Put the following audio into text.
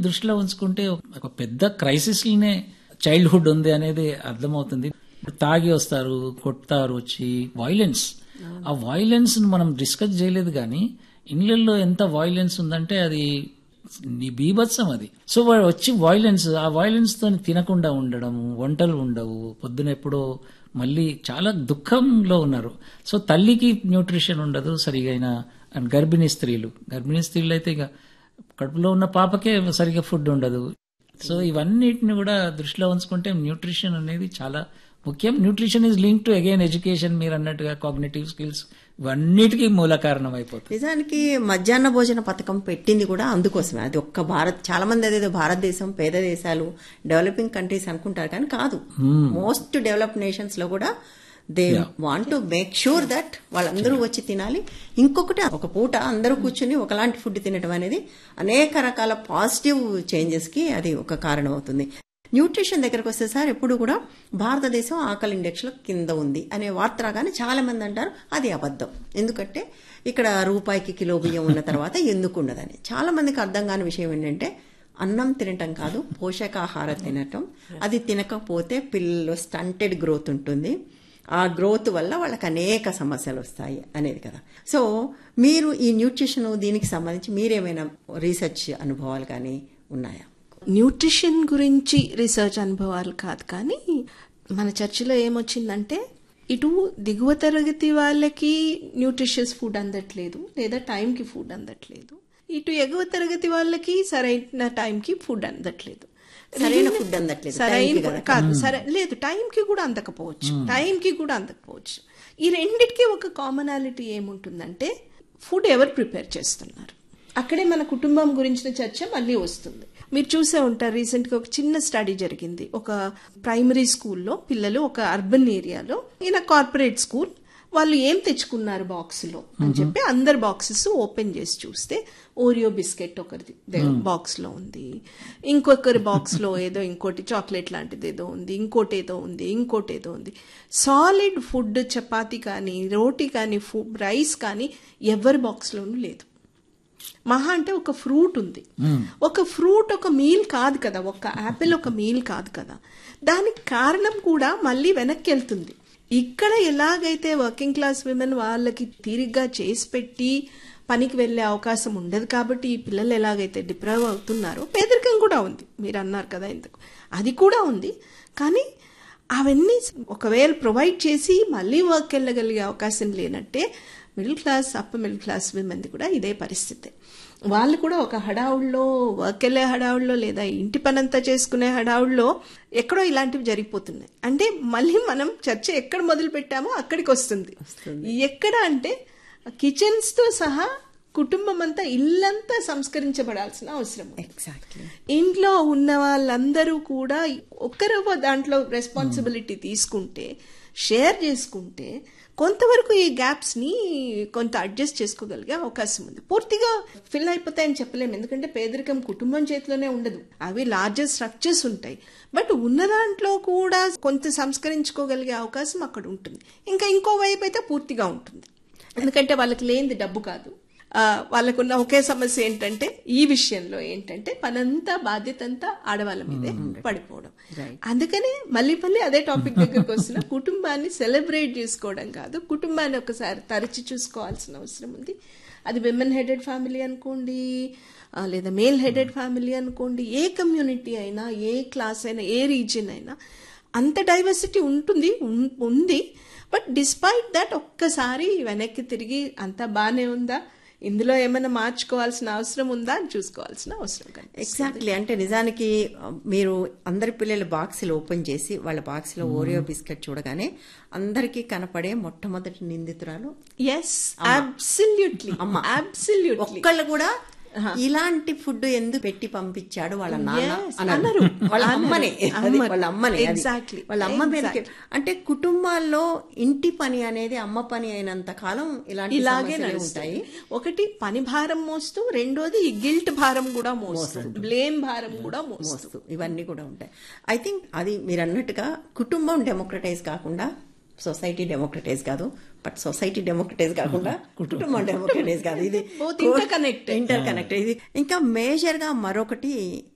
దృష్టిలో ఉంచుకుంటే ఒక పెద్ద క్రైసిస్లనే చైల్డ్హుడ్ ఉంది అనేది అర్థమవుతుంది తాగి వస్తారు కొడతారు వచ్చి వైలెన్స్ ఆ వైలెన్స్ మనం డిస్కస్ చేయలేదు కానీ ఇళ్లలో ఎంత వైలెన్స్ ఉందంటే అది నీ బీభత్సం అది సో వాడు వచ్చి వైలెన్స్ ఆ వైలెన్స్ తో తినకుండా ఉండడం వంటలు ఉండవు పొద్దున ఎప్పుడో మళ్ళీ చాలా దుఃఖంలో ఉన్నారు సో తల్లికి న్యూట్రిషన్ ఉండదు సరిగైన అండ్ గర్భిణీ స్త్రీలు గర్భిణీ స్త్రీలు అయితే ఇక కడుపులో ఉన్న పాపకే సరిగా ఫుడ్ ఉండదు సో ఇవన్నిటిని కూడా దృష్టిలో ఉంచుకుంటే న్యూట్రిషన్ అనేది చాలా ముఖ్యం nutrition is link to again education మీరు అన్నట్టుగా కాగ్నేటివ్ స్కిల్స్ ఇవన్నిటికీ మూల కారణం అయిపోతుంది నిజానికి మధ్యాహ్న భోజన పథకం పెట్టింది కూడా అందుకోసమే అది ఒక్క భారత్ చాలా మంది అదేదో భారతదేశం పేద దేశాలు డెవలపింగ్ కంట్రీస్ అనుకుంటారు కానీ కాదు మోస్ట్ డెవలప్డ్ నేషన్స్ లో కూడా they want to make sure that వాళ్ళందరూ వచ్చి తినాలి ఇంకొకటి ఒక పూట అందరూ కూర్చుని ఒకలాంటి ఫుడ్ తినడం అనేది అనేక రకాల పాజిటివ్ చేంజెస్ కి అది ఒక కారణం అవుతుంది న్యూట్రిషన్ దగ్గరకు వస్తే సార్ ఎప్పుడు కూడా భారతదేశం ఆకలి ఇండెక్స్ లో కింద ఉంది అనే వార్త రాగానే చాలా మంది అంటారు అది అబద్ధం ఎందుకంటే ఇక్కడ రూపాయికి కిలో బియ్యం ఉన్న తర్వాత ఎందుకు ఉండదని చాలా మందికి అర్థం కాని విషయం ఏంటంటే అన్నం తినటం కాదు పోషకాహారం తినటం అది తినకపోతే పిల్లలు స్టంటెడ్ గ్రోత్ ఉంటుంది ఆ గ్రోత్ వల్ల వాళ్ళకి అనేక సమస్యలు వస్తాయి అనేది కదా సో మీరు ఈ న్యూట్రిషన్ దీనికి సంబంధించి మీరేమైనా రీసెర్చ్ అనుభవాలు కానీ ఉన్నాయా న్యూట్రిషన్ గురించి రీసెర్చ్ అనుభవాలు కాదు కానీ మన చర్చిలో ఏమొచ్చిందంటే ఇటు దిగువ తరగతి వాళ్ళకి న్యూట్రిషియస్ ఫుడ్ అందట్లేదు లేదా టైంకి ఫుడ్ అందట్లేదు ఇటు ఎగువ తరగతి వాళ్ళకి సరైన టైంకి ఫుడ్ అందట్లేదు సరైన ఫుడ్ అందట్లేదు టైంకి సరైన కదా. కాదు సరే లేదు టైంకి కూడా అందకపోవచ్చు టైంకి కూడా అందకపోవచ్చు ఈ రెండిటికి ఒక కామనాలిటీ ఏముంటుందంటే ఫుడ్ ఎవరు ప్రిపేర్ చేస్తున్నారు అక్కడే మన కుటుంబం గురించిన చర్చ మళ్ళీ వస్తుంది మీరు చూసే ఉంటారు రీసెంట్ గా ఒక చిన్న స్టడీ జరిగింది ఒక ప్రైమరీ స్కూల్లో పిల్లలు ఒక అర్బన్ ఏరియాలో ఈయన కార్పొరేట్ స్కూల్ వాళ్ళు ఏం తెచ్చుకున్నారు బాక్స్ లో అని చెప్పి అందరు బాక్సెస్ ఓపెన్ చేసి చూస్తే ఓరియో బిస్కెట్ ఒకరిది బాక్స్ లో ఉంది ఇంకొకరి బాక్స్ లో ఏదో ఇంకోటి చాక్లెట్ లాంటిది ఏదో ఉంది ఇంకోటి ఏదో ఉంది ఇంకోటి ఏదో ఉంది సాలిడ్ ఫుడ్ చపాతి కానీ రోటీ కానీ ఫుడ్ రైస్ కానీ ఎవరి బాక్స్ లోనూ లేదు మహా అంటే ఒక ఫ్రూట్ ఉంది ఒక ఫ్రూట్ ఒక మీల్ కాదు కదా ఒక యాపిల్ ఒక మీల్ కాదు కదా దానికి కారణం కూడా మళ్ళీ వెనక్కి వెళ్తుంది ఇక్కడ ఎలాగైతే వర్కింగ్ క్లాస్ విమెన్ వాళ్ళకి తీరిగ్గా చేసి పెట్టి పనికి వెళ్లే అవకాశం ఉండదు కాబట్టి ఈ పిల్లలు ఎలాగైతే డిప్రైవ్ అవుతున్నారో పేదరికం కూడా ఉంది మీరు అన్నారు కదా ఇంతకు అది కూడా ఉంది కానీ అవన్నీ ఒకవేళ ప్రొవైడ్ చేసి మళ్ళీ వర్క్ వెళ్ళగలిగే అవకాశం లేనట్టే middle class upper middle class విమెన్ది కూడా ఇదే పరిస్థితి వాళ్ళు కూడా ఒక హడావుల్లో వర్క్ వెళ్ళే హడావుల్లో లేదా ఇంటి పనంతా చేసుకునే హడావుల్లో ఎక్కడో ఇలాంటివి జరిగిపోతున్నాయి అంటే మళ్ళీ మనం చర్చ ఎక్కడ మొదలు పెట్టామో అక్కడికి వస్తుంది ఎక్కడ అంటే కిచెన్స్ తో సహా కుటుంబం అంతా ఇల్లంతా సంస్కరించబడాల్సిన అవసరం ఉంది. ఎగ్జాక్ట్లీ ఇంట్లో ఉన్న వాళ్ళందరూ కూడా ఒక్కరో దాంట్లో రెస్పాన్సిబిలిటీ తీసుకుంటే షేర్ చేసుకుంటే కొంతవరకు ఈ గ్యాప్స్ ని కొంత అడ్జస్ట్ చేసుకోగలిగే అవకాశం ఉంది పూర్తిగా ఫిల్ అయిపోతాయని చెప్పలేము ఎందుకంటే పేదరికం కుటుంబం చేతిలోనే ఉండదు అవి లార్జర్ స్ట్రక్చర్స్ ఉంటాయి బట్ ఉన్న దాంట్లో కూడా కొంత సంస్కరించుకోగలిగే అవకాశం అక్కడ ఉంటుంది ఇంకా ఇంకో వైపు అయితే పూర్తిగా ఉంటుంది ఎందుకంటే వాళ్ళకి లేనిది డబ్బు కాదు ఆ, వాళ్ళకున్న ఒకే సమస్య ఏంటంటే ఈ విషయంలో ఏంటంటే పనంతా బాధ్యత అంతా ఆడవాళ్ళ మీదే పడిపోవడం అందుకనే మళ్ళీ మళ్ళీ అదే టాపిక్ దగ్గరకు వస్తున్న కుటుంబాన్ని సెలబ్రేట్ చేసుకోవడం కాదు కుటుంబాన్ని ఒకసారి తరచి చూసుకోవాల్సిన అవసరం ఉంది అది విమెన్ హెడెడ్ ఫ్యామిలీ అనుకోండి ఆ, లేదా మేల్ హెడెడ్ ఫ్యామిలీ అనుకోండి ఏ కమ్యూనిటీ అయినా ఏ క్లాస్ అయినా ఏ రీజియన్ అయినా అంత డైవర్సిటీ ఉంటుంది ఉన్- ఉంది బట్ డిస్పైట్ దట్ ఒక్కసారి వెనక్కి తిరిగి అంతా బానే ఉందా ఇందులో ఏమైనా మార్చుకోవాల్సిన అవసరం ఉందా అని చూసుకోవాల్సిన అవసరం కనిపిస్తుంది. ఎగ్జాక్ట్లీ అంటే నిజానికి ఆ, మీరు అందరి పిల్లల బాక్సులు ఓపెన్ చేసి వాళ్ళ బాక్స్లో ఓరియో బిస్కెట్ చూడగానే అందరికీ కనపడే మొట్టమొదటి నిందితురాలు ఎస్ అబ్సల్యూట్లీ అమ్మ. అబ్సల్యూట్లీ ఒక్కళ్ళు కూడా ఇలాంటి ఫుడ్ ఎందుకు పెట్టి పంపించాడు వాళ్ళ నాన్న Yes, అన్నారు. అన్నారు. వాళ్ళ అన్నారు. అమ్మనే అది అమ్మని. వాళ్ళ అమ్మనే అది. Exactly. వాళ్ళ అమ్మ మీదకి Exactly. అంటే కుటుంబాల్లో ఇంటి పని అనేది అమ్మ పని అయినంత కాలం ఇలాంటి ఇలాగే సమస్యలే నడుస్తాయి ఉంటాయి ఒకటి పని భారం మోస్తూ రెండోది ఈ గిల్ట్ భారం కూడా మోస్తూ బ్లేమ్ భారం కూడా మోస్తూ మోస్తూ ఇవన్నీ కూడా ఉంటాయి ఐ థింక్ అది మీరు అన్నట్టుగా కుటుంబం డెమోక్రటైజ్ కాకుండా సొసైటీ డెమోక్రటైజ్ కాదు బట్ సొసైటీ డెమోక్రటైజ్ కాకుండా కుటుంబం డెమోక్రటైజ్ కాదు ఇది Both interconnected. ఇంటర్ కనెక్టెడ్ ఇది ఇంకా మేజర్ గా మరొకటి